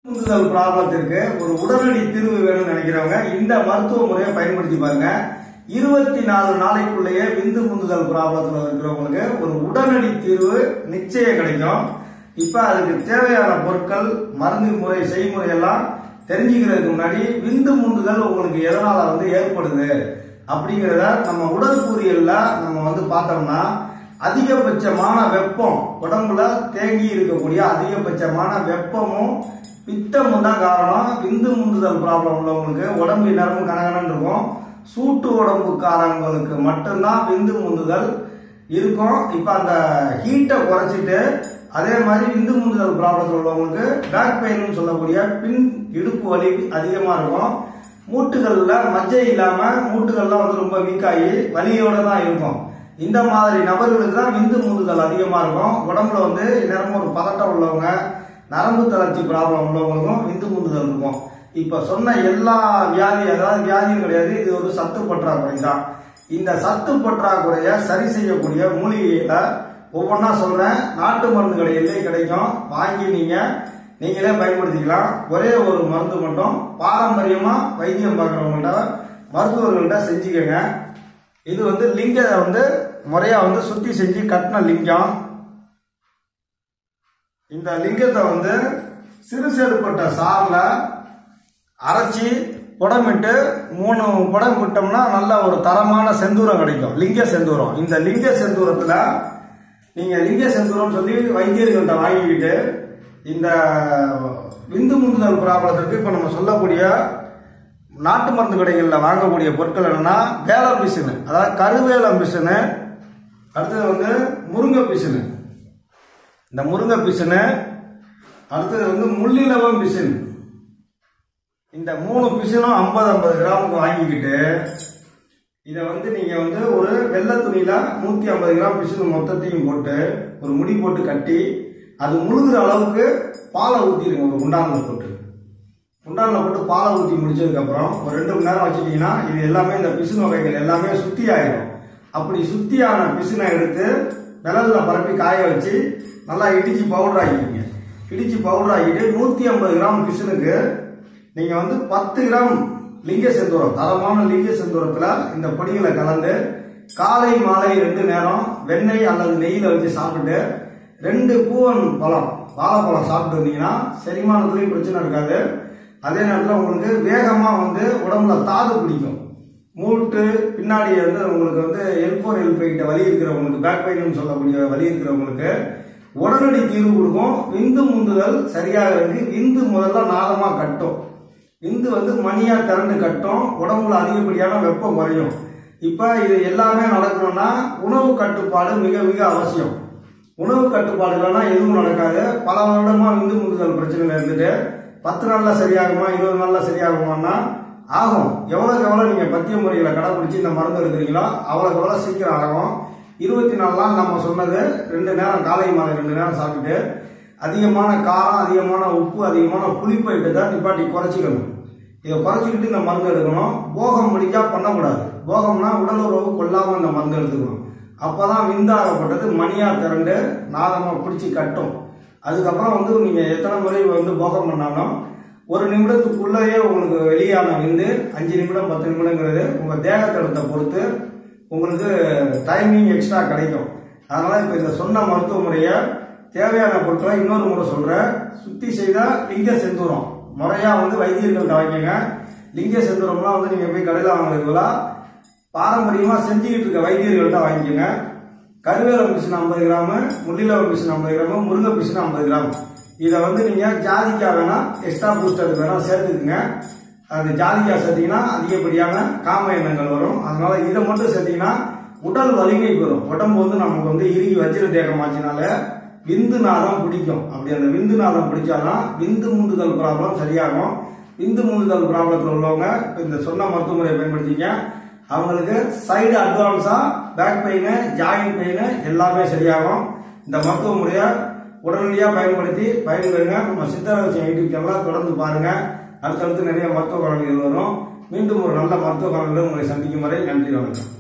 உந்துதல் ப்ராப்ளத்திற்கு ஒரு உடனடி தீர்வு வேணும்னு நினைக்கிறவங்க இந்த மருத்துவ முறையை பயன்படுத்தி பாருங்க இருபத்தி நாலு நாளைக்குள்ளேயே விந்து முந்துதல் ப்ராப்ளத்தில் இருக்கிறவங்களுக்கு ஒரு உடனடி தீர்வு நிச்சயம் கிடைக்கும் இப்ப அதுக்கு தேவையான பொருட்கள் மருந்து முறை செய்முறை எல்லாம் தெரிஞ்சுக்கிறதுக்கு முன்னாடி விந்து முந்துதல் உங்களுக்கு எதனால வந்து ஏற்படுது அப்படிங்கிறத நம்ம உடற்கூறியல்ல நம்ம வந்து பார்த்தோம்னா அதிகபட்சமான வெப்பம் உடம்புல தேங்கி இருக்கக்கூடிய அதிகபட்சமான வெப்பமும் பித்தமும் தான் காரணம் விந்து முந்துதல் ப்ராப்ளம் உள்ளவங்களுக்கு உடம்பு நரம்பு கனகனன்னு இருக்கும் சூட்டு உடம்புக்காரங்களுக்கு மட்டும்தான் விந்து முந்துதல் இருக்கும் இப்போ அந்த ஹீட்டை குறைச்சிட்டு அதே மாதிரி விந்து முந்துதல் ப்ராப்ளத்தில் உள்ளவங்களுக்கு பேக் பெயின்னு சொல்லக்கூடிய பின் இடுப்பு வலி அதிகமாக இருக்கும் மூட்டுகள்ல மஜ்ஜை இல்லாம மூட்டுகள்லாம் வந்து ரொம்ப வீக் ஆகி வலியோட தான் இருக்கும் இந்த மாதிரி நபர்களுக்கு தான் விந்து முந்துதல் அதிகமா இருக்கும் உடம்புல வந்து நேரமும் ஒரு பதட்டம் உள்ளவங்க நரம்பு தளர்ச்சி ப்ராப்ளம் உள்ளவங்களுக்கும் விந்து முந்துதல் இருக்கும் இப்ப சொன்ன எல்லா வியாதி அதாவது வியாதியும் கிடையாது இது ஒரு சத்து பற்றாக்குறை தான் இந்த சத்து பற்றாக்குறைய சரி செய்யக்கூடிய மூலிகைகளை ஒவ்வொன்றா சொல்றேன் நாட்டு மருந்து கடையிலே கிடைக்கும் வாங்கி நீங்க நீங்களே பயன்படுத்திக்கலாம் ஒரே ஒரு மருந்து மட்டும் பாரம்பரியமா வைத்தியம் பார்க்குறவங்கள்ட்ட மருத்துவர்கள்ட்ட செஞ்சுக்கோங்க இது வந்து லிங்க வந்து முறையா வந்து சுத்தி செஞ்சு கட்டின லிங்கம் இந்த லிங்கத்தை வந்து சிறு சேறுப்பட்ட சாரில் அரைச்சி புடமிட்டு மூணு புடம் விட்டோம்னா நல்ல ஒரு தரமான செந்தூரம் கிடைக்கும் லிங்க செந்தூரம் இந்த லிங்க செந்தூரத்தில் நீங்கள் லிங்க செந்தூரம் சொல்லி வைத்தியர்கள்ட்ட வாங்கிக்கிட்டு இந்த விந்து முந்துதல் ப்ராப்ளத்திற்கு இப்போ நம்ம சொல்லக்கூடிய நாட்டு மருந்து கடைகளில் வாங்கக்கூடிய பொருட்கள் என்னன்னா வேலம் பிசுனு அதாவது கருவேலம் பிசுனு அடுத்தது வந்து முருங்கை பிசுனு இந்த முருங்கை பிசுனு அடுத்தது வந்து முள்ளிலவம் பிசுனு இந்த மூணு பிசுனும் ஐம்பது ஐம்பது கிராமுக்கு வாங்கிக்கிட்டு இதை வந்து நீங்கள் வந்து ஒரு வெள்ளை துணியில் நூற்றி ஐம்பது கிராம் பிசுனு மொத்தத்தையும் போட்டு ஒரு முடி போட்டு கட்டி அது முழுகிற அளவுக்கு பாலை ஊற்றிடுங்க ஒரு குண்டானில் போட்டு குண்டானில் போட்டு பாலை ஊற்றி முடிச்சதுக்கப்புறம் ஒரு ரெண்டு மணி நேரம் வச்சுட்டீங்கன்னா இது எல்லாமே இந்த பிசுன் வகைகள் எல்லாமே சுத்தி ஆயிடும் அப்படி சுத்தியான பிசுனை எடுத்து விரல்ல பரப்பி காய வச்சு நல்லா இடிச்சு பவுடர் ஆக்கிக்கிங்க இடிச்சு பவுடர் ஆக்கிட்டு நூற்றி ஐம்பது கிராம் பிசுனுக்கு நீங்கள் வந்து பத்து கிராம் லிங்க செந்தூரம் தரமான லிங்க செந்தூரத்தில் இந்த பொடிகளை கலந்து காலை மாலை ரெண்டு நேரம் வெண்ணெய் அல்லது நெய்யில் வச்சு சாப்பிட்டு ரெண்டு பூவன் பழம் வாழைப்பழம் சாப்பிட்டு வந்தீங்கன்னா செரிமானத்துலேயும் பிரச்சனை இருக்காது அதே நேரத்தில் உங்களுக்கு வேகமாக வந்து உடம்புல தாது பிடிக்கும் மூட்டு பின்னாடி வந்து உங்களுக்கு வந்து எல் ஃபோர் எல் ஃபைவ்கிட்ட வலி இருக்கிறவங்களுக்கு பேக் பெயின்னு சொல்லக்கூடிய வலி இருக்கிறவங்களுக்கு உடனடி தீர்வு கொடுக்கும் விந்து முந்துதல் சரியாக இருக்கு விந்து முதல்ல நாளமாக கட்டும் விந்து வந்து மணியா திரண்டு கட்டும் உடம்புல அதிகப்படியான வெப்பம் குறையும் இப்போ இது எல்லாமே நடக்கணும்னா உணவு கட்டுப்பாடு மிக மிக அவசியம் உணவு கட்டுப்பாடு இல்லைன்னா எதுவும் நடக்காது பல வருடமா விந்து முந்துதல் பிரச்சனையில இருந்துட்டு பத்து நாள்ல சரியாகுமா இருபது நாள்ல சரியாகுமான்னா ஆகும் எவ்வளவுக்கு எவ்வளவு நீங்க பத்திய முறைகளை கடைபிடிச்சு இந்த மருந்து எடுக்கிறீங்களோ அவ்வளவுக்கு எவ்வளவு சீக்கிரம் ஆகும் இருபத்தி நாலு நாள் நம்ம சொன்னது ரெண்டு நேரம் காலை மாலை ரெண்டு நேரம் சாப்பிட்டுட்டு அதிகமான காரம் அதிகமான உப்பு அதிகமான புளிப்பை தான் நிப்பாட்டி குறைச்சிக்கணும் இதை குறைச்சிக்கிட்டு இந்த மருந்து எடுக்கணும் போகம் முடிக்கா பண்ணக்கூடாது போகம்னா உடல் உறவு கொள்ளாம இந்த மருந்து எடுத்துக்கணும் அப்பதான் விந்தாகப்பட்டது மணியா திரண்டு நாதமா பிடிச்சி கட்டும் அதுக்கப்புறம் வந்து நீங்க எத்தனை முறை வந்து போகம் பண்ணாலும் ஒரு நிமிடத்துக்குள்ளேயே உங்களுக்கு வெளியான விந்து அஞ்சு நிமிடம் பத்து நிமிடங்கிறது உங்க தேகத்தடத்தை பொறுத்து உங்களுக்கு டைமிங் எக்ஸ்ட்ரா கிடைக்கும் அதனால இப்ப இந்த சொன்ன மருத்துவ முறையை தேவையான பொருட்களை இன்னொரு முறை சொல்றேன் சுத்தி செய்த லிங்க செந்தூரம் முறையா வந்து வைத்தியர்கள்ட்ட வாங்கிக்கங்க லிங்க செந்தூரம்லாம் வந்து நீங்க போய் கடையில் வாங்குறதுலாம் பாரம்பரியமா செஞ்சுக்கிட்டு இருக்க வைத்தியர்கள்ட்ட வாங்கிக்கோங்க கருவேலம் பிசின் ஐம்பது கிராமு முள்ளிலவ பிசின் ஐம்பது கிராமு முருங்கை பிசின் ஐம்பது கிராம் இதை வந்து நீங்க ஜாதிக்காய் வேணா எக்ஸ்ட்ரா பூஸ்டருக்கு வேணா சேர்த்துக்குங்க அது ஜாதிக்காய் சேர்த்தீங்கன்னா அதிகப்படியான காம எண்ணங்கள் வரும் அதனால இதை மட்டும் சேர்த்தீங்கன்னா உடல் வலிமை பெறும் உடம்பு வந்து நமக்கு வந்து இறுகி வஜ்ர தேகம் ஆச்சுனால விந்து நாதம் பிடிக்கும் அப்படி அந்த விந்து நாதம் பிடிச்சாதான் விந்து முந்துதல் ப்ராப்ளம் சரியாகும் விந்து முந்துதல் ப்ராப்ளத்தில் உள்ளவங்க இப்ப இந்த சொன்ன மருத்துவ முறையை பயன்படுத்திங்க அவங்களுக்கு சைடு அட்வான்ஸா பேக் பெயின் ஜாயிண்ட் பெயின் எல்லாமே சரியாகும் இந்த மருத்துவ முறையை உடனடியாக பயன்படுத்தி பயன்பெறுங்க நம்ம சித்தரவசியம் யூடியூப் சேனலை தொடர்ந்து பாருங்க அடுத்தடுத்து நிறைய மருத்துவ காலங்கள் வரும் மீண்டும் ஒரு நல்ல மருத்துவ காலங்களில் உங்களை சந்திக்கும் வரை நன்றி வணக்கம்